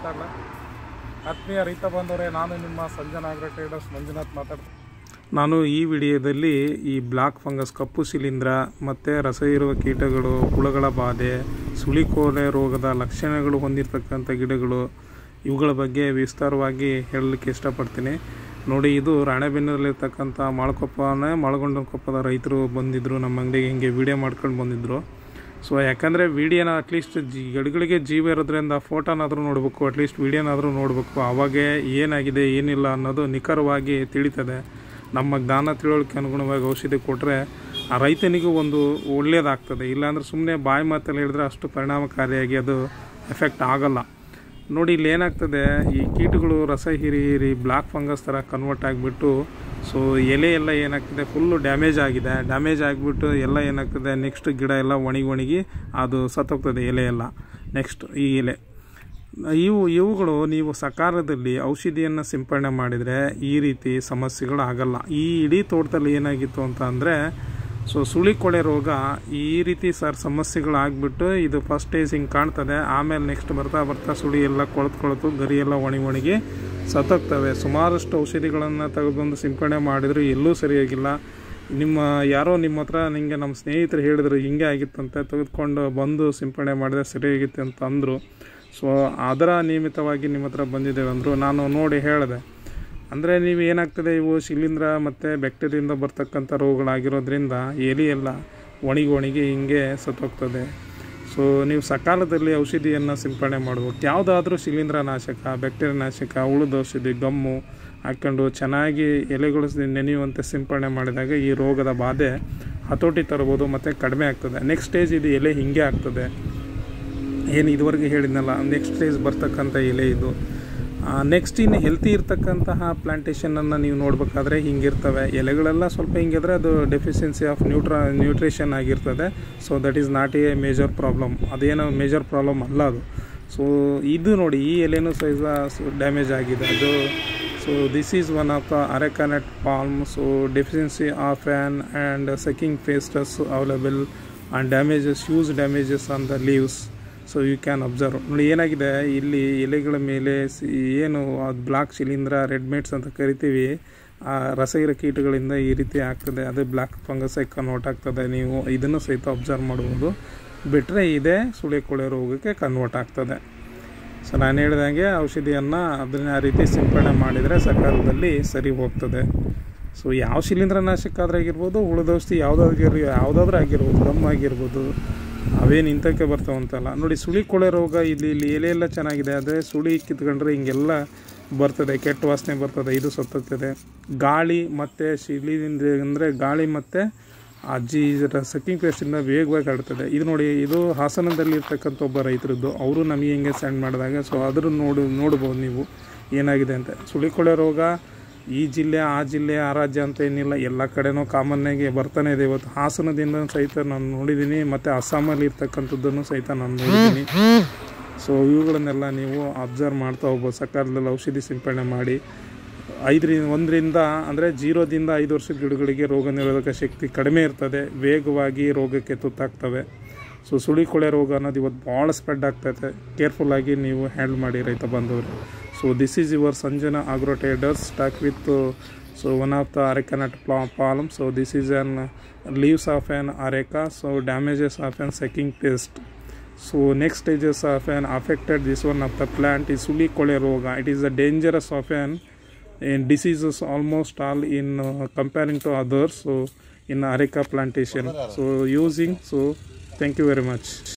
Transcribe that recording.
ಮಾತಾಡಲ ಆತ್ಮೀಯ ರೈತ ಬಂದವರೇ ನಾನು ನಿಮ್ಮ ಸಂಜನಾ ಆಗ್ರೋ ಟ್ರೇಡರ್ಸ್ ಮಂಜುನಾಥ್ ಮಾತಾಡ್ತೀನಿ ನಾನು ಈ ವಿಡಿಯೋದಲ್ಲಿ ಈ ಬ್ಲಾಕ್ ಫಂಗಸ್ ಕಪ್ಪು ಶಿಲೀಂಧ್ರ ಮತ್ತು ರಸ ಇರುವ ಕೀಟಗಳು ಹುಳಗಳ ಬಾಧೆ ಸುಳಿಕೋಲೆ ರೋಗದ ಲಕ್ಷಣಗಳು ಹೊಂದಿರತಕ್ಕಂಥ ಗಿಡಗಳು ಇವುಗಳ ಬಗ್ಗೆ ವಿಸ್ತಾರವಾಗಿ ಹೇಳಲಿಕ್ಕೆ ಇಷ್ಟಪಡ್ತೀನಿ ನೋಡಿ ಇದು ರಾಣೆಬೆನ್ನೂರಲ್ಲಿರ್ತಕ್ಕಂಥ ಮಾಳಕೊಪ್ಪನೇ ಮಾಳಗೊಂಡ ಕೊಪ್ಪದ ರೈತರು ಬಂದಿದ್ದರು ನಮ್ಮ ಅಂಗಡಿಗೆ ಹಿಂಗೆ ವಿಡಿಯೋ ಮಾಡ್ಕೊಂಡು ಬಂದಿದ್ದರು ಸೊ ಯಾಕಂದರೆ ವಿಡಿಯೋನ ಅಟ್ಲೀಸ್ಟ್ ಜಿ ಗಿಡಗಳಿಗೆ ಜೀವ ಇರೋದ್ರಿಂದ ಫೋಟೋನಾದರೂ ನೋಡಬೇಕು ಅಟ್ಲೀಸ್ಟ್ ವಿಡಿಯೋನಾದರೂ ನೋಡಬೇಕು ಅವಾಗೇ ಏನಾಗಿದೆ ಏನಿಲ್ಲ ಅನ್ನೋದು ನಿಖರವಾಗಿ ತಿಳಿತದೆ ನಮ್ಮ ಜ್ಞಾನ ತಿಳುವಳಿಕೆ ಅನುಗುಣವಾಗಿ ಔಷಧಿ ಕೊಟ್ಟರೆ ಆ ರೈತನಿಗೂ ಒಂದು ಒಳ್ಳೆಯದಾಗ್ತದೆ ಇಲ್ಲಾಂದ್ರೆ ಸುಮ್ಮನೆ ಬಾಯಿ ಮಾತಲ್ಲಿ ಹೇಳಿದ್ರೆ ಅಷ್ಟು ಪರಿಣಾಮಕಾರಿಯಾಗಿ ಅದು ಎಫೆಕ್ಟ್ ಆಗಲ್ಲ ನೋಡಿ ಇಲ್ಲಿ ಏನಾಗ್ತದೆ ಈ ಕೀಟಗಳು ರಸ ಹೀರಿ ಹೀರಿ ಬ್ಲಾಕ್ ಫಂಗಸ್ ಥರ ಕನ್ವರ್ಟ್ ಆಗಿಬಿಟ್ಟು ಸೊ ಎಲೆ ಎಲ್ಲ ಏನಾಗ್ತದೆ ಫುಲ್ಲು ಡ್ಯಾಮೇಜ್ ಆಗಿದೆ ಡ್ಯಾಮೇಜ್ ಆಗಿಬಿಟ್ಟು ಎಲ್ಲ ಏನಾಗ್ತದೆ ನೆಕ್ಸ್ಟ್ ಗಿಡ ಎಲ್ಲ ಒಣಗಿ ಒಣಗಿ ಅದು ಸತ್ತೋಗ್ತದೆ ಎಲೆ ಎಲ್ಲ ನೆಕ್ಸ್ಟ್ ಈ ಎಲೆ ಇವು ಇವುಗಳು ನೀವು ಸಕಾಲದಲ್ಲಿ ಔಷಧಿಯನ್ನು ಸಿಂಪಡಣೆ ಮಾಡಿದರೆ ಈ ರೀತಿ ಸಮಸ್ಯೆಗಳು ಆಗಲ್ಲ ಈ ಇಡೀ ತೋಟದಲ್ಲಿ ಏನಾಗಿತ್ತು ಅಂತ ಅಂದರೆ ಸೊ ಸುಳಿಕೊಳೆ ರೋಗ ಈ ರೀತಿ ಸರ್ ಸಮಸ್ಯೆಗಳು ಆಗಿಬಿಟ್ಟು ಇದು ಫಸ್ಟ್ ಸ್ಟೇಜ್ ಹಿಂಗೆ ಕಾಣ್ತದೆ ಆಮೇಲೆ ನೆಕ್ಸ್ಟ್ ಬರ್ತಾ ಬರ್ತಾ ಸುಳಿ ಎಲ್ಲ ಕೊಳೆತು ಕೊಳೆತು ಗರಿ ಎಲ್ಲ ಒಣಗಿ ಒಣಗಿ ಸತ್ತೋಗ್ತವೆ ಸುಮಾರಷ್ಟು ಔಷಧಿಗಳನ್ನು ತೆಗೆದುಬಂದು ಸಿಂಪಡಣೆ ಮಾಡಿದರೂ ಎಲ್ಲೂ ಸರಿಯಾಗಿಲ್ಲ ನಿಮ್ಮ ಯಾರೋ ನಿಮ್ಮ ಹತ್ರ ನಿಮಗೆ ನಮ್ಮ ಸ್ನೇಹಿತರು ಹೇಳಿದ್ರು ಹಿಂಗೆ ಆಗಿತ್ತಂತೆ ತೆಗೆದುಕೊಂಡು ಬಂದು ಸಿಂಪಡಣೆ ಮಾಡಿದ್ರೆ ಸರಿಯಾಗಿತ್ತು ಅಂತ ಅಂದರು ಸೊ ಅದರ ನಿಯಮಿತವಾಗಿ ನಿಮ್ಮ ಹತ್ರ ಬಂದಿದ್ದೇವೆ ಅಂದರು ನಾನು ನೋಡಿ ಹೇಳಿದೆ ಅಂದರೆ ನೀವು ಏನಾಗ್ತದೆ ಇವು ಶಿಲೀಂಧ್ರ ಮತ್ತು ಬ್ಯಾಕ್ಟೀರಿಯಿಂದ ಬರ್ತಕ್ಕಂಥ ರೋಗಗಳಾಗಿರೋದ್ರಿಂದ ಎಲೆ ಎಲ್ಲ ಒಣಗಿ ಒಣಗಿ ಹಿಂಗೆ ಸತ್ತೋಗ್ತದೆ ಸೊ ನೀವು ಸಕಾಲದಲ್ಲಿ ಔಷಧಿಯನ್ನು ಸಿಂಪಡಣೆ ಮಾಡ್ಬೇಕು ಯಾವುದಾದ್ರೂ ಶಿಲೀಂಧ್ರ ನಾಶಕ ಬ್ಯಾಕ್ಟೀರಿಯಾ ನಾಶಕ ಉಳಿದ ಔಷಧಿ ಗಮ್ಮು ಹಾಕ್ಕೊಂಡು ಚೆನ್ನಾಗಿ ಎಲೆಗಳು ನೆನೆಯುವಂತೆ ಸಿಂಪಡಣೆ ಮಾಡಿದಾಗ ಈ ರೋಗದ ಬಾಧೆ ಹತೋಟಿ ತರ್ಬೋದು ಮತ್ತು ಕಡಿಮೆ ಆಗ್ತದೆ ನೆಕ್ಸ್ಟ್ ಸ್ಟೇಜ್ ಇದು ಎಲೆ ಹಿಂಗೆ ಆಗ್ತದೆ ಏನು ಇದುವರೆಗೆ ಹೇಳಿದ್ನಲ್ಲ ನೆಕ್ಸ್ಟ್ ಸ್ಟೇಜ್ ಬರ್ತಕ್ಕಂಥ ಎಲೆ ಇದು ನೆಕ್ಸ್ಟ್ ಇನ್ನು ಹೆಲ್ತಿ ಇರ್ತಕ್ಕಂತಹ ಪ್ಲಾಂಟೇಷನನ್ನು ನೀವು ನೋಡಬೇಕಾದ್ರೆ ಹಿಂಗಿರ್ತವೆ ಎಲೆಗಳೆಲ್ಲ ಸ್ವಲ್ಪ ಹಿಂಗಿದ್ರೆ ಅದು ಡೆಫಿಷಿಯನ್ಸಿ ಆಫ್ ನ್ಯೂಟ್ರ ನ್ಯೂಟ್ರಿಷನ್ ಆಗಿರ್ತದೆ so that is not a major problem ಅದೇನೋ ಮೇಜರ್ ಪ್ರಾಬ್ಲಮ್ ಅಲ್ಲ ಅದು ಸೊ ಇದು ನೋಡಿ ಈ ಎಲೆನೂ ಸಹಿತ ಡ್ಯಾಮೇಜ್ ಆಗಿದೆ ಅದು so this is one of the arecanut palm so deficiency of an and sucking pests available and damages huge damages on the leaves so you can observe ನೋಡಿ ಏನಾಗಿದೆ ಇಲ್ಲಿ ಎಲೆಗಳ ಮೇಲೆ ಸಿ- ಏನು ಅದು ಬ್ಲಾಕ್ ಶಿಲೀಂಧ್ರ ರೆಡ್ ಮೇಟ್ಸ್ ಅಂತ ಕರಿತೀವಿ ಆ ರಸಗಿರ ಕೀಟಗಳಿಂದ ಈ ರೀತಿ ಆಗ್ತದೆ ಅದು ಬ್ಲ್ಯಾಕ್ ಫಂಗಸ್ ಕನ್ವರ್ಟ್ ಆಗ್ತದೆ ನೀವು ಇದನ್ನು ಸಹಿತ ಅಬ್ಸರ್ವ್ ಮಾಡ್ಬೋದು ಬಿಟ್ಟರೆ ಇದೇ ಸುಳಿಕೊಳೆ ರೋಗಕ್ಕೆ ಕನ್ವರ್ಟ್ ಆಗ್ತದೆ ಸೊ ನಾನು ಹೇಳಿದಂಗೆ ಔಷಧಿಯನ್ನು ಅದನ್ನ ಆ ರೀತಿ ಸಿಂಪಡಣೆ ಮಾಡಿದರೆ ಸಕಾಲದಲ್ಲಿ ಸರಿ ಹೋಗ್ತದೆ ಸೊ ಯಾವ ಶಿಲೀಂಧ್ರನಾಶಕ ಆದ್ರೆ ಆಗಿರ್ಬೋದು ಉಳಿದ ಔಷಧಿ ಯಾವುದಾದ್ರು ಯಾವುದಾದ್ರೂ ಆಗಿರ್ಬೋದು ಗಮ್ ಆಗಿರ್ಬೋದು ಅವೇನು ಇಂಥಕ್ಕೆ ಬರ್ತಾವಂತಲ್ಲ ನೋಡಿ ಸುಳಿ ಕೊಳೆ ರೋಗ ಇಲ್ಲಿ ಇಲ್ಲಿ ಎಲೆ ಎಲ್ಲ ಚೆನ್ನಾಗಿದೆ ಆದರೆ ಸುಳಿ ಕಿತ್ಕೊಂಡ್ರೆ ಹಿಂಗೆಲ್ಲ ಬರ್ತದೆ ಕೆಟ್ಟ ವಾಸನೆ ಬರ್ತದೆ ಇದು ಸತ್ತೋಗ್ತದೆ ಗಾಳಿ ಮತ್ತು ಶಿಲೀಂಧ್ರ ಅಂದರೆ ಗಾಳಿ ಮತ್ತು ಅಜ್ಜಿ ಸಕ್ಕಿಂಗ್ ಪೇಸ್ಟಿಂದ ವೇಗವಾಗಿ ಹರಡ್ತದೆ ಇದು ನೋಡಿ ಇದು ಹಾಸನದಲ್ಲಿ ಇರ್ತಕ್ಕಂಥ ಒಬ್ಬ ರೈತರದ್ದು ಅವರು ನಮಗೆ ಹಿಂಗೆ ಸೆಂಡ್ ಮಾಡಿದಾಗ ಸೊ ಅದ್ರ ನೋಡು ನೋಡ್ಬೋದು ನೀವು ಏನಾಗಿದೆ ಅಂತ ಸುಳಿಕೊಳೆ ರೋಗ ಈ ಜಿಲ್ಲೆ ಆ ಜಿಲ್ಲೆ ಆ ರಾಜ್ಯ ಅಂತ ಏನಿಲ್ಲ ಎಲ್ಲ ಕಡೆನೂ ಕಾಮನ್ನಾಗಿ ಬರ್ತಾನೆ ಇದೆ ಇವತ್ತು ಹಾಸನದಿಂದ ಸಹಿತ ನಾನು ನೋಡಿದ್ದೀನಿ ಮತ್ತು ಅಸ್ಸಾಮಲ್ಲಿ ಇರ್ತಕ್ಕಂಥದ್ದನ್ನು ಸಹಿತ ನಾನು ನೋಡಿದ್ದೀನಿ ಸೊ ಇವುಗಳನ್ನೆಲ್ಲ ನೀವು ಅಬ್ಸರ್ವ್ ಮಾಡ್ತಾ ಹೋಗ್ಬೋದು ಸಕಾಲದಲ್ಲಿ ಔಷಧಿ ಸಿಂಪಡಣೆ ಮಾಡಿ ಐದರಿಂದ ಒಂದರಿಂದ ಅಂದರೆ ಜೀರೋದಿಂದ ಐದು ವರ್ಷದ ಗಿಡಗಳಿಗೆ ರೋಗ ನಿರೋಧಕ ಶಕ್ತಿ ಕಡಿಮೆ ಇರ್ತದೆ ವೇಗವಾಗಿ ರೋಗಕ್ಕೆ ತುತ್ತಾಗ್ತವೆ ಸೊ ಸುಳಿಕೊಳೆ ರೋಗ ಅನ್ನೋದು ಇವತ್ತು ಭಾಳ ಸ್ಪ್ರೆಡ್ ಆಗ್ತೈತೆ ಕೇರ್ಫುಲ್ಲಾಗಿ ನೀವು ಹ್ಯಾಂಡಲ್ ಮಾಡಿ ರೈತ ಬಂದವರು so this is your Sanjana agro traders stock with so one of the arecanut pla palm so this is on leaves of an areca so damages of an sucking pest so next stages of an affected this one of the plant ಈ ಸುಳಿಕೊಳೆ ರೋಗ it is the dangerous of an in diseases almost all in uh, comparing to others so in areca plantation so using so thank you very much